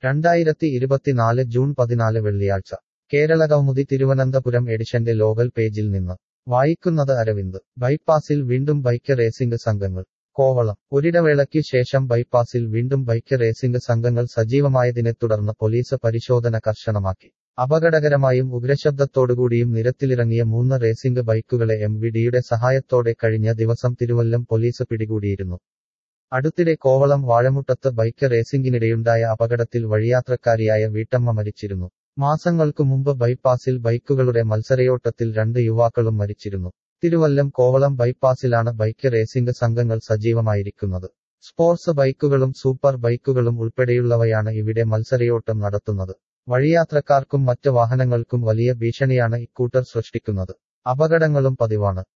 രണ്ടായിരത്തി ഇരുപത്തിനാല് ജൂൺ പതിനാല് വെള്ളിയാഴ്ച കേരളകൗമുദി തിരുവനന്തപുരം എഡിഷന്റെ ലോകൽ പേജിൽ നിന്ന് വായിക്കുന്നത് അരവിന്ദ് ബൈപ്പാസിൽ വീണ്ടും ബൈക്ക് റേസിംഗ് സംഘങ്ങൾ കോവളം ഒരിടവേളയ്ക്ക് ശേഷം ബൈപ്പാസിൽ വീണ്ടും ബൈക്ക് റേസിംഗ് സംഘങ്ങൾ സജീവമായതിനെ തുടർന്ന് പോലീസ് പരിശോധന കർശനമാക്കി അപകടകരമായും ഉഗ്രശബ്ദത്തോടുകൂടിയും നിരത്തിലിറങ്ങിയ മൂന്ന് റേസിംഗ് ബൈക്കുകളെ എം വി ഡിയുടെ സഹായത്തോടെ കഴിഞ്ഞ ദിവസം തിരുവല്ലം പോലീസ് പിടികൂടിയിരുന്നു അടുത്തിടെ കോവളം വാഴമുട്ടത്ത് ബൈക്ക് റേസിംഗിനിടെയുണ്ടായ അപകടത്തിൽ വഴിയാത്രക്കാരിയായ വീട്ടമ്മ മരിച്ചിരുന്നു മാസങ്ങൾക്കു മുമ്പ് ബൈപ്പാസിൽ ബൈക്കുകളുടെ മത്സരയോട്ടത്തിൽ രണ്ട് യുവാക്കളും മരിച്ചിരുന്നു തിരുവല്ലം കോവളം ബൈപ്പാസിലാണ് ബൈക്ക് റേസിംഗ് സംഘങ്ങൾ സജീവമായിരിക്കുന്നത് സ്പോർട്സ് ബൈക്കുകളും സൂപ്പർ ബൈക്കുകളും ഉൾപ്പെടെയുള്ളവയാണ് ഇവിടെ മത്സരയോട്ടം നടത്തുന്നത് വഴിയാത്രക്കാർക്കും മറ്റ് വാഹനങ്ങൾക്കും വലിയ ഭീഷണിയാണ് ഇക്കൂട്ടർ സൃഷ്ടിക്കുന്നത് അപകടങ്ങളും പതിവാണ്